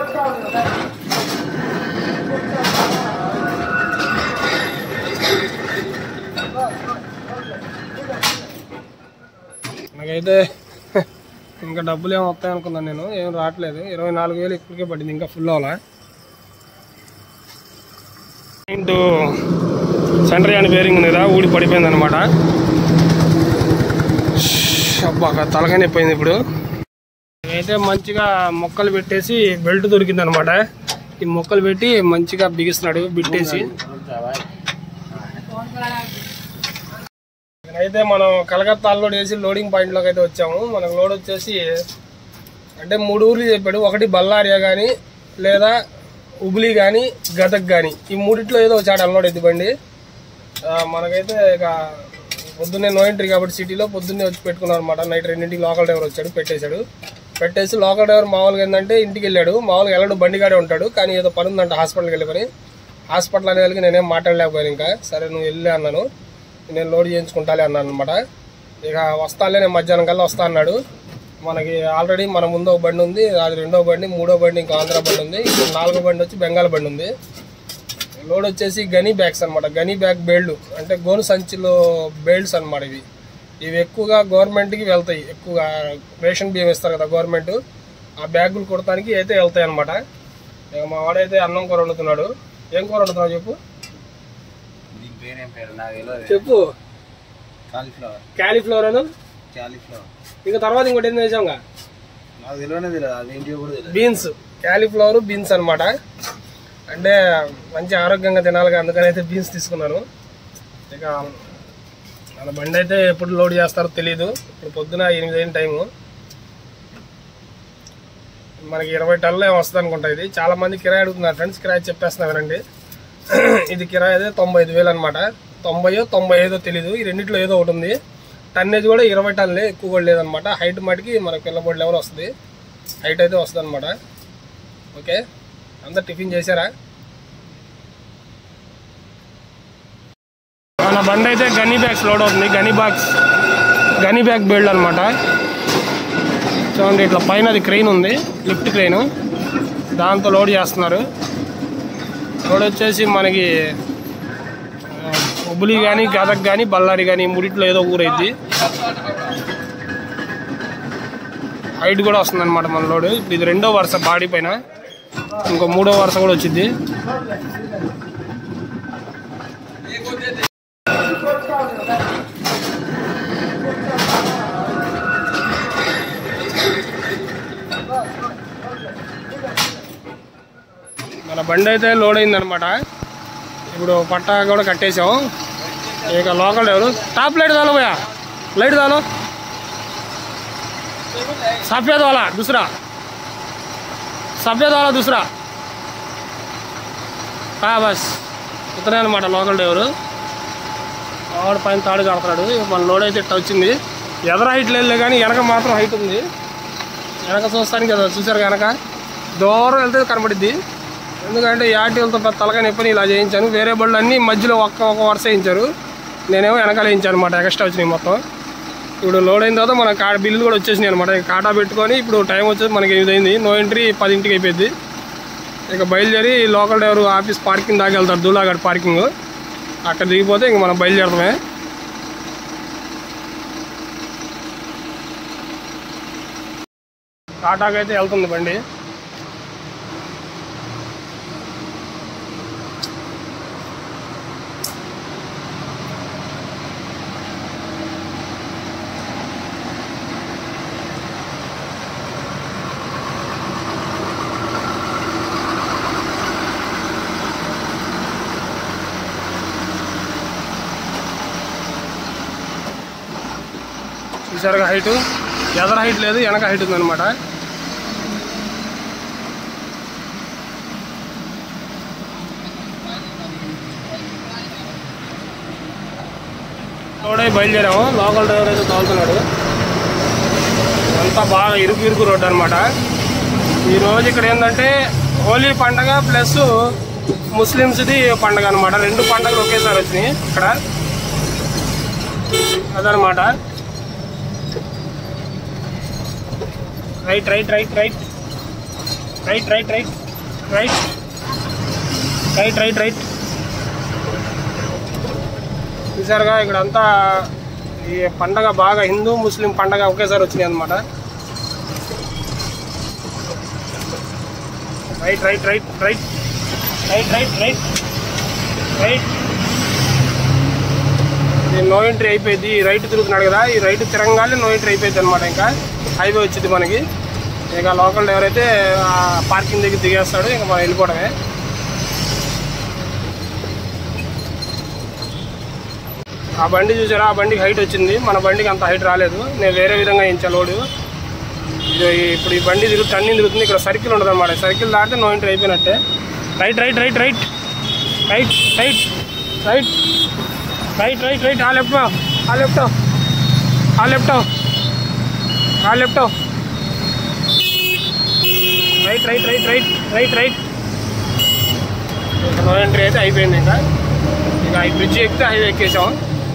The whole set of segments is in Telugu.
నాకైతే ఇంకా డబ్బులు ఏమి వస్తాయి అనుకున్నాను నేను ఏం రావట్లేదు ఇరవై నాలుగు వేలు ఇప్పటికే పడింది ఇంకా ఫుల్ అవ్వాలా ఇంటూ సెంటర్ అని బేరింగ్ ఉంది కదా ఊడి పడిపోయింది అనమాట అబ్బా తలకాయ నొప్పి అయింది ఇప్పుడు అయితే మంచిగా మొక్కలు పెట్టేసి బెల్ట్ దొరికింది అనమాట ఈ మొక్కలు పెట్టి మంచిగా బిగిస్తున్నాడు బిట్టేసి అయితే మనం కలకత్తా లోడ్ వేసి లోడింగ్ పాయింట్ లోకి అయితే వచ్చాము మనకు లోడ్ వచ్చేసి అంటే మూడు ఊర్లు చెప్పాడు ఒకటి బల్లారియా కానీ లేదా ఉబులి కానీ గదక్ కానీ ఈ మూడిట్లో ఏదో వచ్చాడు అన్లోడ్ ఎత్తి బండి ఆ, మనకైతే ఇక పొద్దున్నే నో ఎంట్రీ కాబట్టి సిటీలో పొద్దున్నే వచ్చి పెట్టుకున్నాం అనమాట నైట్ రెండింటికి లోకల్ డ్రైవర్ వచ్చాడు పెట్టేశాడు పెట్టేసి లోకల్ డ్రైవర్ మామూలుగా ఏంటంటే ఇంటికి వెళ్ళాడు మామూలుగా వెళ్ళడు బండిగాడే ఉంటాడు కానీ ఏదో పని ఉందంట హాస్పిటల్కి వెళ్ళి పని హాస్పిటల్ అనే వాళ్ళకి నేనేం మాట్లాడలేకపోయాను ఇంకా సరే నువ్వు వెళ్ళి అన్నాను నేను లోడ్ చేయించుకుంటాలే అన్నాను అనమాట ఇక వస్తాలే నేను మధ్యాహ్నం కల్లా వస్తా అన్నాడు మనకి ఆల్రెడీ మన ముందు ఒక బండి ఉంది అది రెండో బండి మూడో బండి ఇంకా ఆంధ్ర బండి ఉంది ఇప్పుడు నాలుగో బండి వచ్చి బెంగాల్ బండి ఉంది లోడ్ వచ్చేసి గనీ బ్యాగ్స్ అన్నమాట గనీ బ్యాగ్ బేల్డ్ అంటే గోను సంచిలో బేల్డ్స్ అన్నమాట ఇవి ఇవి ఎక్కువగా గవర్నమెంట్కి వెళ్తాయి ఎక్కువగా రేషన్ బియ్యం ఇస్తారు కదా గవర్నమెంట్ ఆ బ్యాగులు కుడటానికి అయితే వెళ్తాయి అనమాట ఇక మా వాడైతే అన్నం కూర వండుతున్నాడు ఏం కూర వండుతున్నావు చెప్పు దీని పేరేం పేరు నాకు తెలియదు చెప్పు కాలీఫ్లవర్ క్యాలీఫ్లవర్ అను కాలీఫ్లవర్ ఇంకా తర్వాత ఇంకోటి ఏం చేసాంగా నాకు తెలియనే తెలియదు అది ఏంటి కూడా తెలియదు బీన్స్ క్యాలీఫ్లవర్ బీన్స్ అన్నమాట అంటే మంచి ఆరోగ్యంగా తినాలిగా అందుకని అయితే బీన్స్ తీసుకున్నాను ఇక మన బండి అయితే ఎప్పుడు లోడ్ చేస్తారో తెలియదు ఇప్పుడు పొద్దున ఎనిమిది అయిన టైము మనకి ఇరవై టన్నులు ఏమో వస్తుంది అనుకుంటా ఇది చాలా మంది కిరాయి అడుగుతున్నారు ఫ్రెండ్స్ కిరాయి చెప్పేస్తున్నా వినండి ఇది కిరాయి అయితే తొంభై ఐదు వేలు అనమాట తొంభైయో తొంభై ఐదో తెలీదు ఈ రెండిట్లో ఏదో ఒకటి ఉంది టన్నేజ్ కూడా ఇరవై టన్నులే ఎక్కువ కూడా లేదనమాట హైట్ మటుకి మన పిల్లబడి లెవెల్ వస్తుంది హైట్ అయితే వస్తుంది అనమాట ఓకే అందరు టిఫిన్ చేశారా మన బండి అయితే గనీ బ్యాగ్స్ లోడ్ అవుతుంది గనీ బ్యాగ్స్ గనీ బ్యాగ్ బిల్డ్ అనమాట చూడండి ఇట్లా పైన అది క్రెయిన్ ఉంది లిఫ్ట్ క్రెయిన్ దాంతో లోడ్ చేస్తున్నారు లోడ్ వచ్చేసి మనకి ఆ, హుబ్లీ కానీ గదక్ కానీ బళ్ళారి కానీ మూడిట్లో ఏదో ఊరైద్ది హైట్ కూడా వస్తుంది అనమాట మన లోడ్ ఇప్పుడు ఇది రెండో వరుస బాడీ పైన ఇంకో మూడో వరుస కూడా వచ్చింది మన బండి అయితే లోడ్ అయిందనమాట ఇప్పుడు పట్టా కూడా కట్టేసాం ఇక లోకల్ ఎవరు టాప్ లైట్ దాలో భయ్యా లైట్ దాలో सफेद वाला दूसरा सफेद वाला दूसरा हाँ बस ఇతనే అనమాట లోకల్ డ్రైవరు ఆవిడ పైన తాడు కడతాడు మన లోడ్ అయితే ఇట్లా వచ్చింది ఎదర హైట్ లేదు కానీ వెనక మాత్రం హైట్ ఉంది వెనక చూస్తానికి కదా చూసారు వెనక దూరం వెళ్తే కనబడిద్ది ఎందుకంటే ఈ ఆర్టీలతో పెద్ద తలకాయ నొప్పిని ఇలా చేయించాను వేరే బళ్ళు అన్నీ మధ్యలో ఒక్క ఒక వరుస వేయించారు నేనేమో వెనకాల వేయించాను అనమాట ఎక్స్ట్రా వచ్చినాయి మొత్తం ఇప్పుడు లోడ్ అయిన తర్వాత మన కా బిల్లు కూడా వచ్చేసినాయి అనమాట ఇక కాటా పెట్టుకొని ఇప్పుడు టైం వచ్చేసి మనకి ఎనిమిది అయింది నో ఎంట్రీ పదింటికి అయిపోయింది ఇక బయలుదేరి లోకల్ డ్రైవర్ ఆఫీస్ పార్కింగ్ దాకా వెళ్తారు దూలాగడ్ పార్కింగ్ అక్కడ దిగిపోతే ఇంక మనం బయలుదేరడమే టాటాకి అయితే వెళ్తుంది బండి చూసారుగా హైట్ ఎదర హైట్ లేదు వెనక హైట్ ఉందన్నమాట రోడ్ అయి బయలుదేరాము లోకల్ డ్రైవర్ అయితే తోలుతున్నాడు అంతా బాగా ఇరుకు ఇరుకు రోడ్డు అనమాట ఈరోజు ఇక్కడ ఏంటంటే హోలీ పండగ ప్లస్ ముస్లిమ్స్ది పండగ అనమాట రెండు పండగలు ఒకేసారి వచ్చినాయి ఇక్కడ అదనమాట right right right right right right right right right right right చూసారుగా ఇక్కడ అంతా ఈ పండగ బాగా హిందూ ముస్లిం పండగ ఒకేసారి వచ్చినాయి అనమాట right right right right right right right right ఇది నో ఎంట్రీ అయిపోయింది ఈ రైట్ తిరుగుతున్నాడు కదా ఈ రైట్ తిరగగానే నో ఎంట్రీ అయిపోయింది అనమాట ఇంకా హైవే వచ్చింది మనకి ఇక లోకల్ డ్రైవర్ అయితే పార్కింగ్ దగ్గర దిగేస్తాడు ఇంకా మనం వెళ్ళిపోవడమే ఆ బండి చూసారా ఆ బండికి హైట్ వచ్చింది మన బండికి అంత హైట్ రాలేదు నేను వేరే విధంగా వేయించా లోడు ఇది ఇప్పుడు ఈ బండి తిరుగు టర్నింగ్ తిరుగుతుంది ఇక్కడ సర్కిల్ ఉండదు అనమాట సర్కిల్ దాటితే నో ఎంట్రీ అయిపోయినట్టే right right right right right right right right right right ఆ లెఫ్ట్ ఆ లెఫ్ట్ ఆ లెఫ్ట్ ఆ left right right right right right right no entry అయితే అయిపోయింది ఇంకా ఇక ఈ బ్రిడ్జ్ ఎక్కితే హైవే ఎక్కేసాం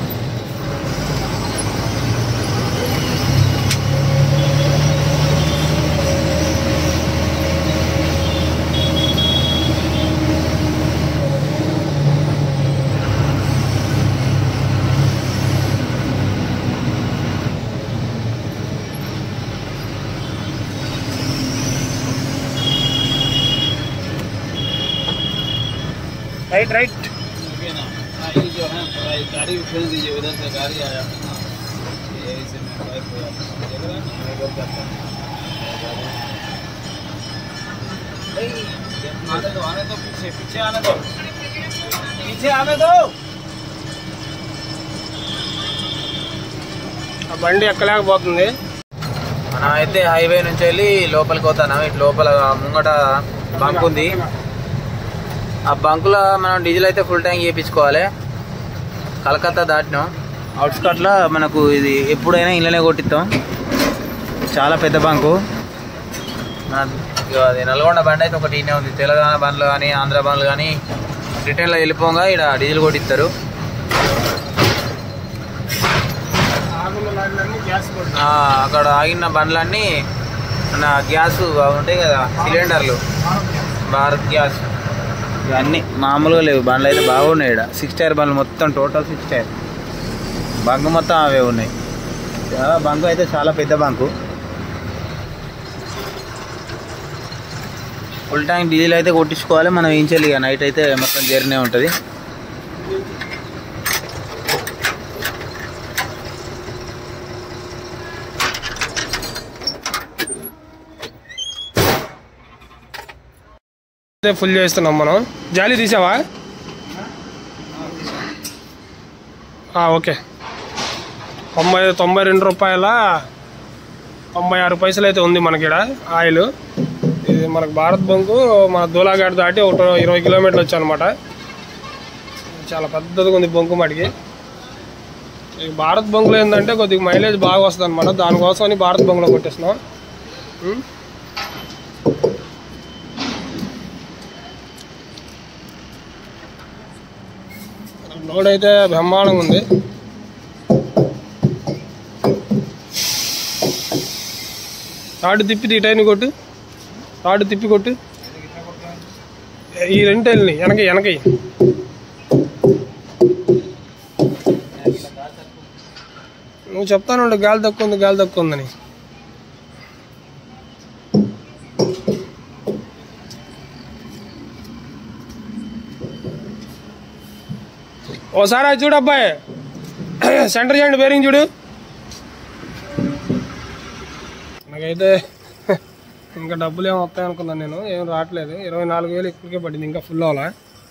రైట్ రైట్ ये जो है गाड़ी फेंक दीजिए उधर से गाड़ी आया यही से मैं बाइक हो जाता हूँ देख रहे हैं मैं इधर जाता हूँ आने दो आने दो पीछे पीछे आने दो पीछे आने दो ఆ బండి ఎక్కలేకపోతుంది మనం అయితే హైవే నుంచి వెళ్ళి లోపలికి పోతాను ఇటు లోపల ముంగట బంక్ ఉంది ఆ బంకులో మనం డీజిల్ అయితే ఫుల్ ట్యాంక్ చేయించుకోవాలి కలకత్తా దాటినాం అవుట్స్కట్లో మనకు ఇది ఎప్పుడైనా ఇళ్ళనే కొట్టిస్తాం చాలా పెద్ద బంకు మన- ఇగో అది నల్గొండ బండి అయితే ఒకటి ఈయనే ఉంది తెలంగాణ బండ్లు కానీ ఆంధ్ర బండ్లు కానీ రిటర్న్లో వెళ్ళిపోగా ఇక్కడ డీజిల్ కొట్టిస్తారు ఆగున్న లారీలన్నీ గ్యాస్ కొడుతుంది ఆ, అక్కడ ఆగిన బండ్లన్నీ మన గ్యాస్ అవి ఉంటాయి కదా సిలిండర్లు భారత్ గ్యాస్ ఇవన్నీ మామూలుగా లేవు బండ్లు అయితే బాగున్నాయి ఇక్కడ సిక్స్ టైర్ బండ్లు మొత్తం టోటల్ సిక్స్ టైర్ బంకు మొత్తం అవే ఉన్నాయి చాలా బంకు అయితే చాలా పెద్ద బంకు ఫుల్ ట్యాంక్ డీజిల్ అయితే కొట్టించుకోవాలి మనం ఏం చేయాలి ఇక నైట్ అయితే మొత్తం జర్నీ ఉంటుంది ఫుల్ చేస్తున్నాం మనం జాలీ తీసావా ఆ, ఓకే తొంభై తొంభై రెండు రూపాయల తొంభై ఆరు పైసలు అయితే ఉంది మనకి ఇక్కడ ఆయిల్ ఇది మనకు భారత్ బంకు మన దూలాఘాట్ దాటి ఒక ఇరవై కిలోమీటర్లు వచ్చానమాట చాలా పెద్దదిగా ఉంది బొంకు మటుకి ఈ భారత్ బంకులో ఏంటంటే కొద్దిగా మైలేజ్ బాగా వస్తుంది అనమాట దానికోసం అని భారత్ బంకులో కొట్టేస్తున్నాం ఉం? లోడ్ అయితే బ్రహ్మాండంగా ఉంది తాడు తిప్పి తీటైన కొట్టు తాడు తిప్పి కొట్టు ఈ రెండు వెళ్ళి వెనక వెనక నువ్వు చెప్తాను గాలి తక్కువ ఉంది గాలి తక్కువ ఉందని ఓసారి అది చూడు అబ్బాయి సెంటర్ చేయండి బేరింగ్ చూడు నాకైతే ఇంకా డబ్బులు ఏమి వస్తాయి అనుకున్నాను నేను ఏం రావట్లేదు ఇరవై నాలుగు వేలు ఇప్పటికే పడింది ఇంకా ఫుల్ అవ్వాలా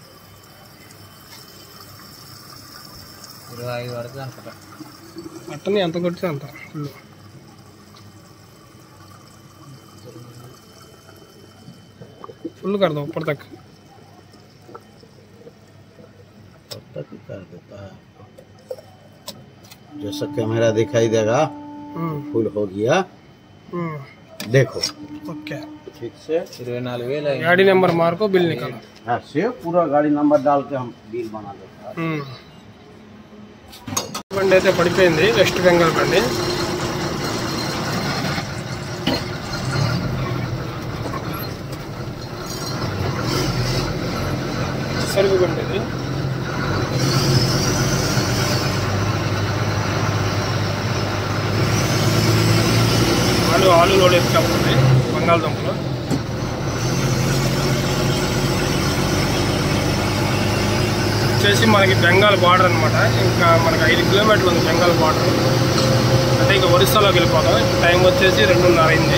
ఇరవై ఐదు వరకు అనుకుంటా అట్టని ఎంత కొట్టితే అంత ఫుల్ ఫుల్ కడదాం ఇప్పటి తక్కువ तब तक ही कर देता है जैसा कैमरा दिखाई देगा फुल हो गया देखो ఓకే ठीक से ఇరవై నాలుగు వేలు అయింది. गाड़ी नंबर मार को बिल निकालो ऐसे पूरा गाड़ी नंबर डाल के हम बिल बना देते हैं ఉమ్. బండి అయితే పడిపోయింది వెస్ట్ బెంగాల్ బండి వెడల్పుగా ఉండేది ఆలు ఆలు లోడ్ ఎత్తుకపోతే బంగాళదుంపలు వచ్చేసి మనకి బెంగాల్ బార్డర్ అనమాట ఇంకా మనకి ఐదు కిలోమీటర్లు ఉంది బెంగాల్ బార్డర్ అంటే ఇంకా ఒరిస్సాలోకి వెళ్ళిపోతాం టైం వచ్చేసి రెండున్నర అయింది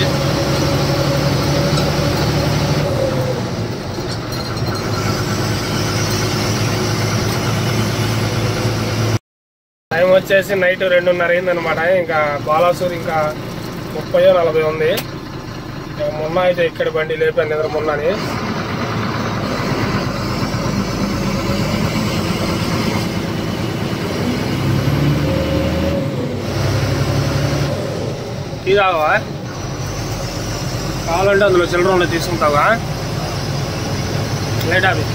టైం వచ్చేసి నైట్ రెండున్నర అయింది అనమాట ఇంకా బాలాసూర్ ఇంకా ముప్పై నలభై ఉంది ఇంకా మొన్న అయితే ఇక్కడ బండి లేపాను నిద్ర మొన్నని టీ తాగవా కావాలంటే అందులో చిల్లర ఉండే తీసుకుంటావా లేట్ అవి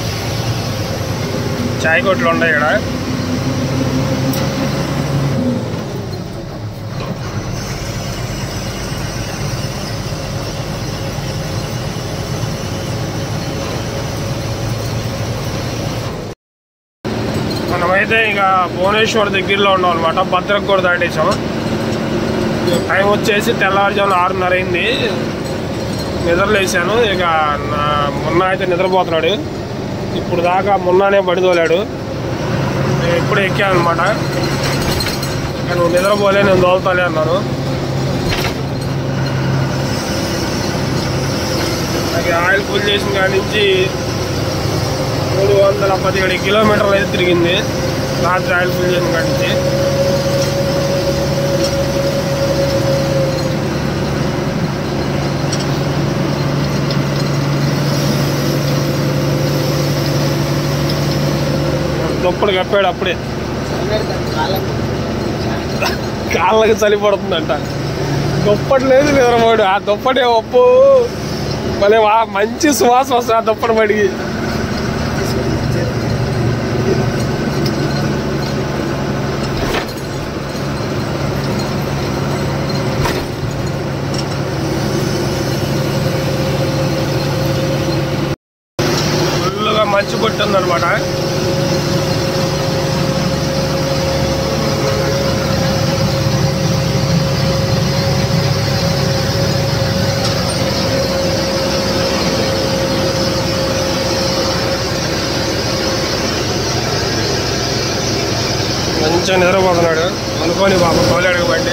చాయ్ కొట్లు ఉన్నాయి ఇక్కడ మనమైతే ఇక భువనేశ్వర్ దగ్గరలో ఉన్నాం అనమాట భద్రకు కూడా దాటేసాం టైం వచ్చేసి తెల్లవారుజామున ఆరున్నర అయింది నిద్రలేసాను ఇక నా మొన్న అయితే నిద్రపోతున్నాడు ఇప్పుడు దాకా మొన్ననే బడి తోలాడు నేను ఇప్పుడే ఎక్కాను అనమాట ఇక నువ్వు నిద్రపోలే నేను తోలుతాలే అన్నాను నాకు ఆయిల్ ఫుల్ చేసిన కాడి నుంచి మూడు వందల పదిహేడు కిలోమీటర్లు అయితే తిరిగింది రాత్రి ఆయిల్ ఫుల్ చేసిన కాడి నుంచి దుప్పటి కప్పాడు అప్పుడే కాళ్ళకి చలి పడుతుందంట దుప్పటి లేదు నిద్రపోడు ఆ దుప్పటి ఒప్పు మళ్ళీ వా- మంచి సువాసన వస్తుంది ఆ దుప్పటి పడికి ఫుల్గా మంచు కొట్టింది అనమాట మంచిగా నిద్రపోతున్నాడు అనుకోని బాబు తోలాడు బండి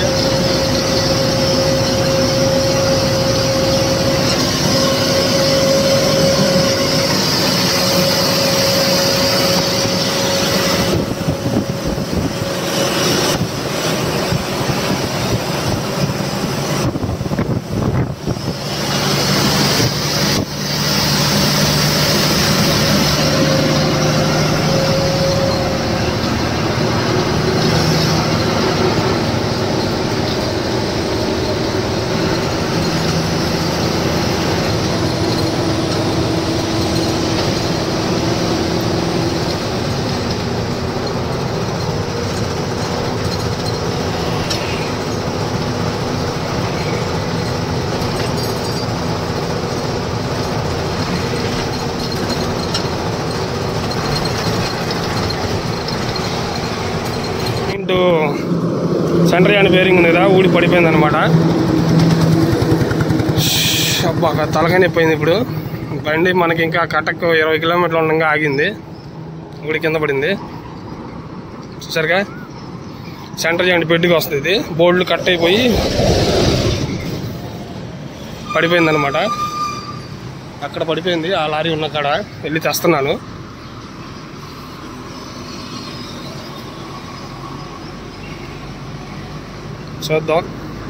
ఇంటూ సెంటర్ యాన్ బేరింగ్ ఉన్నదా ఊడి పడిపోయింది అనమాట అబ్బా తలకాయ నొప్పింది ఇప్పుడు బండి మనకి ఇంకా కటక్ ఇరవై కిలోమీటర్లు ఉండగా ఆగింది ఊడి కింద పడింది చూసారుగా సెంటర్ జాయింట్ బెడ్కి వస్తుంది ఇది బోర్డులు కట్ అయిపోయి పడిపోయింది అనమాట అక్కడ పడిపోయింది ఆ లారీ ఉన్న కాడ వెళ్ళి తెస్తున్నాను చూద్దాం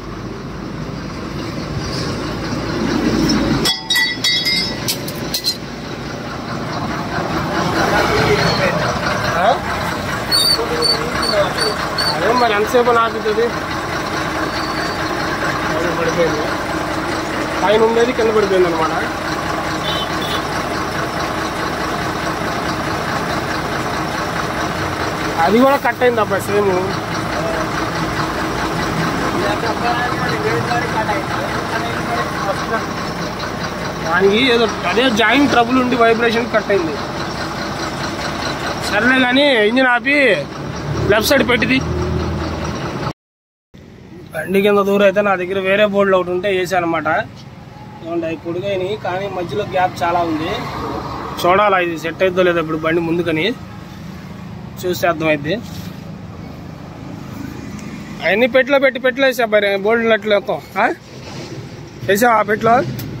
ఆ? అదే మరి ఎంతసేపు నాకుతుంది పడిపోయింది పైన ఉండేది కింద పడిపోయింది అనమాట అది కూడా కట్ అయింది అబ్బాయి సేమ్ దానికి ఏదో అదే జాయింట్ ట్రబుల్ ఉండి వైబ్రేషన్ కట్ అయింది సరేలే కానీ ఇంజిన్ ఆపి లెఫ్ట్ సైడ్ పెట్టిది బండి కింద దూరం అయితే నా దగ్గర వేరే బోర్డులు ఒకటి ఉంటే వేసాను అనమాట అవి పొడిగాయని కానీ మధ్యలో గ్యాప్ చాలా ఉంది చూడాలా ఇది సెట్ అవుతుందో లేదో ఇప్పుడు బండి ముందుకని చూస్తే అర్థమైద్ది అవన్నీ పెట్టిలో పెట్టి పెట్టిలో వేసా మరి బోర్డులు అట్లా వేస్తాం ఆ? వేసావా ఆ పెట్టిలో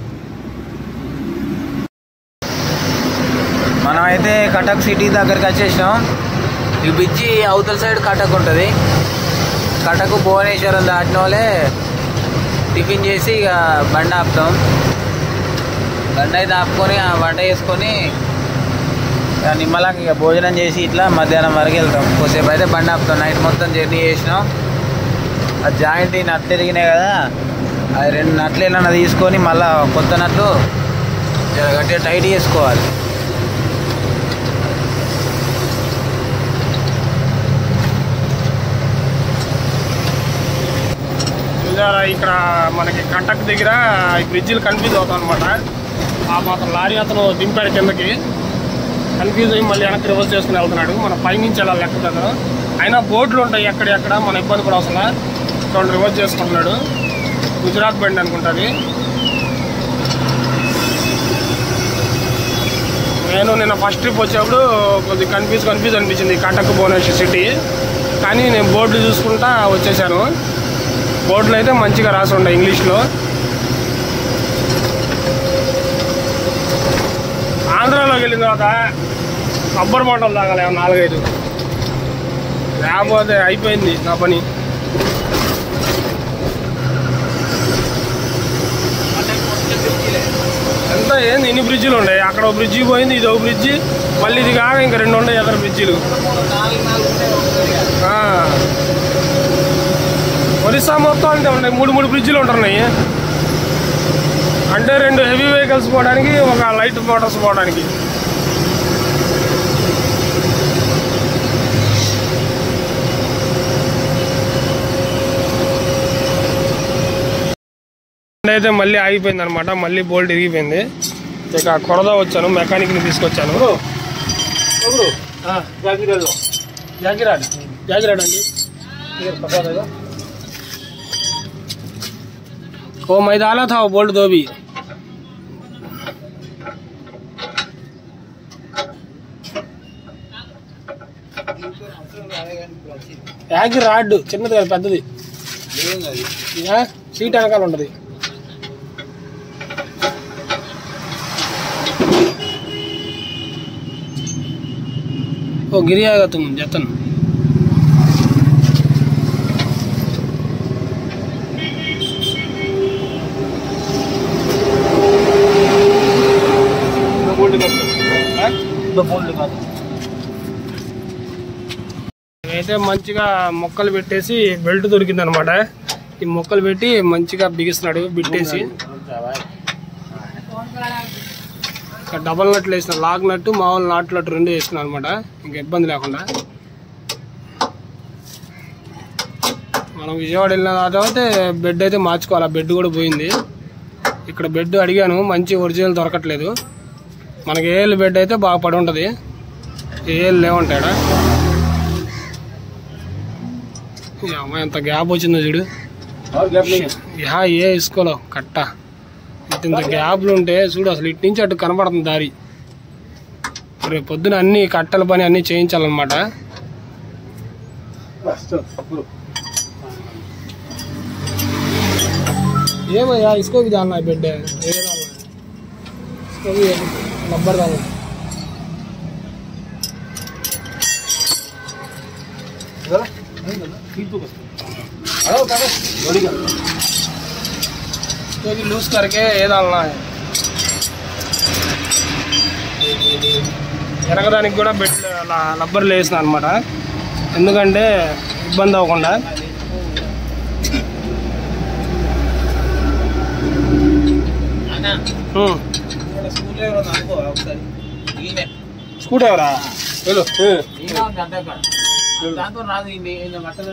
మనం అయితే కటక్ సిటీ దగ్గరికి వచ్చేసినాం ఈ బ్రిడ్జి అవతల సైడ్ కటక్ ఉంటుంది కటక్ భువనేశ్వరం దాటిన వాళ్ళే టిఫిన్ చేసి ఇక బండి ఆపుతాం బండి అయితే ఆపుకొని ఆ వంట చేసుకొని ఇక నిమ్మలంగా ఇక భోజనం చేసి ఇట్లా మధ్యాహ్నం వరకు వెళ్తాం కొద్దిసేపు అయితే బండి ఆపుతాం నైట్ మొత్తం జర్నీ చేసినాం ఆ జాయింట్ ఈ నట్లు ఎరిగినాయి కదా అది రెండు నట్లు ఏమన్నా తీసుకొని మళ్ళీ కొత్త నట్లు జర గట్టిగా టైట్ చేసుకోవాలి చూసారా ఇక్కడ మనకి కటక్ దగ్గర ఈ బ్రిడ్జిలు కన్ఫ్యూజ్ అవుతాం అనమాట ఆ మాత్రం లారీ అతను దింపాడు కిందకి కన్ఫ్యూజ్ అయ్యి మళ్ళీ వెనక్కి రివర్స్ చేసుకుని వెళ్తున్నాడు మన పైనుంచి వెళ్ళాలి లెక్క ప్రకారం అయినా బోట్లు ఉంటాయి ఎక్కడెక్కడ మన ఇబ్బంది కూడా అసలు చూడండి రివర్స్ చేసుకుంటున్నాడు గుజరాత్ బండి అనుకుంటుంది నేను నిన్న ఫస్ట్ ట్రిప్ వచ్చేప్పుడు కొద్దిగా కన్ఫ్యూజ్ కన్ఫ్యూజ్ అనిపించింది కటక్ భువనేశ్వర్ సిటీ కానీ నేను బోర్డు చూసుకుంటా వచ్చేసాను బోర్డులు అయితే మంచిగా రాసి ఉండే ఇంగ్లీష్లో ఆంధ్రాలోకి వెళ్ళిన తర్వాత రబ్బర్ బాటలు తాగాలి ఏమన్నా నాలుగైదు లేకపోతే అయిపోయింది నా పని ఎంత ఏంది ఇన్ని బ్రిడ్జిలు ఉన్నాయి అక్కడ ఒక బ్రిడ్జి పోయింది ఇది ఒక బ్రిడ్జి మళ్ళీ ఇది కాక ఇంకా రెండు ఉన్నాయి ఎదర బ్రిడ్జిలు ఆ. ఒరిస్సా మొత్తం అంటే ఉన్నాయి మూడు మూడు బ్రిడ్జిలు ఉంటున్నాయి అంటే రెండు హెవీ వెహికల్స్ పోవడానికి ఒక లైట్ మోటార్స్ పోవడానికి అయితే మళ్ళీ ఆగిపోయింది అనమాట మళ్ళీ బోల్ట్ ఇరిగిపోయింది ఇక కొరద వచ్చాను మెకానిక్ని తీసుకొచ్చాను జాగిరాడ్ జాగిరాడ్ అండి ओ मैं डाला था वो बोल्ट दो भी యాగి రాడ్ చిన్నది కాదు పెద్దది ఇక సీట్ వెనకాల ఉంటది ओ गिर जाएगा तुम जतन అయితే మంచిగా మొక్కలు పెట్టేసి బెల్ట్ దొరికింది అనమాట ఈ మొక్కలు పెట్టి మంచిగా బిగిస్తున్నాడు బిట్టేసి ఇంకా డబల్ నట్లు వేసిన లాగ్ నట్టు మామూలు నాటు నట్టు రెండు వేసుకున్నాను అనమాట ఇంకా ఇబ్బంది లేకుండా మనం విజయవాడ వెళ్ళిన తర్వాత బెడ్ అయితే మార్చుకోవాలి ఆ బెడ్ కూడా పోయింది ఇక్కడ బెడ్ అడిగాను మంచి ఒరిజినల్ దొరకట్లేదు మనకి ఏఎల్ బెడ్ అయితే బాగా పడి ఉంటుంది ఏఎల్ లేవుంటాడా ఈ అమ్మాయి ఎంత గ్యాప్ వచ్చిందో చూడు యా ఏ ఇసుకోలో కట్ట ఇంత ఇంత గ్యాప్లు ఉంటే చూడు అసలు ఇటు నుంచి అటు కనబడుతుంది దారి రేపు పొద్దున అన్ని కట్టల పని అన్ని చేయించాలన్నమాట ఏమయ్యా ఇసుకోకి దాన్నా బిడ్డ ఏ ఇసుకోకి రబ్బర్ దాన్నా इसको भी लूज करके ये डालना है ఎరగడానికి కూడా బెడ్ లబ్బర్లు వేసిన అనమాట ఎందుకంటే ఇబ్బంది అవ్వకుండా ఉమ్. స్కూటీ ఎవరా వెళ్ళు దాంతో రాదు మట్టలు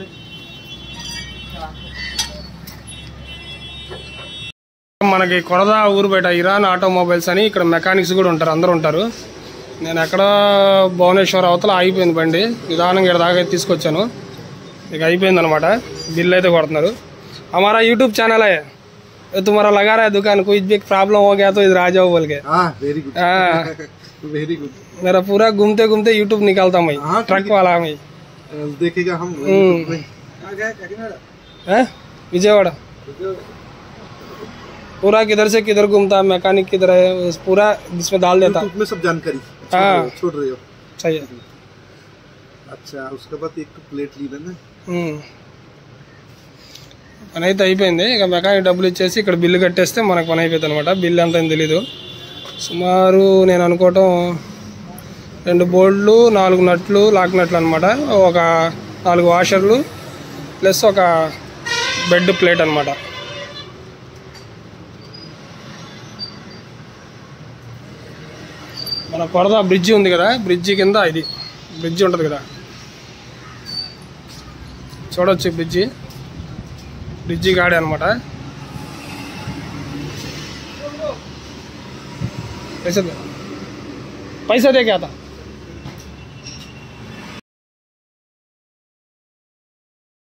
మనకి కొరద ఊరు బయట ఇరాన్ ఆటోమొబైల్స్ అని ఇక్కడ మెకానిక్స్ కూడా ఉంటారు అందరూ ఉంటారు నేను ఎక్కడ భువనేశ్వర్ అవతల ఆగిపోయింది బండి నిదానంగా ఇక్కడ దాకా తీసుకొచ్చాను ఇక అయిపోయింది అనమాట బిల్ అయితే కొడుతున్నారు हमारा यूट्यूब चैनल है ये तुम्हारा लगा रहा है दुकान कोई भी प्रॉब्लम हो गया तो इधर आ जाओ बोल के हाँ वेरी गुड हाँ वेरी गुड मेरा पूरा घूमते घूमते यूट्यूब निकालता मैं हाँ, ट्रक वाला मैं देखेगा हम हम्म। हैं? विजयवाड़ा पूरा किधर से किधर घूमता मैकेनिक किधर है उस पूरा इसमें डाल देता यूट्यूब में सब जानकारी छोड़ हाँ। रहे हो- छोड़ रहे हो सही है अच्छा उसके बाद एक प्लेट ली लेना ఉమ్. పని అయితే అయిపోయింది ఇక మెకానిక్ డబ్బులు ఇచ్చేసి ఇక్కడ బిల్లు కట్టేస్తే మనకు పని అయిపోతుంది అనమాట బిల్లు ఎంత అని తెలీదు సుమారు నేను అనుకోవటం రెండు బోల్డ్లు నాలుగు నట్లు లాక్ నట్లు అనమాట ఒక నాలుగు వాషర్లు ప్లస్ ఒక బెడ్ ప్లేట్ అనమాట మన కొరద బ్రిడ్జి ఉంది కదా బ్రిడ్జి కింద ఇది బ్రిడ్జి ఉంటుంది కదా చూడొచ్చు బ్రిడ్జి బ్రిడ్జి గాడి అనమాట पैसा दे पैसा दे क्या था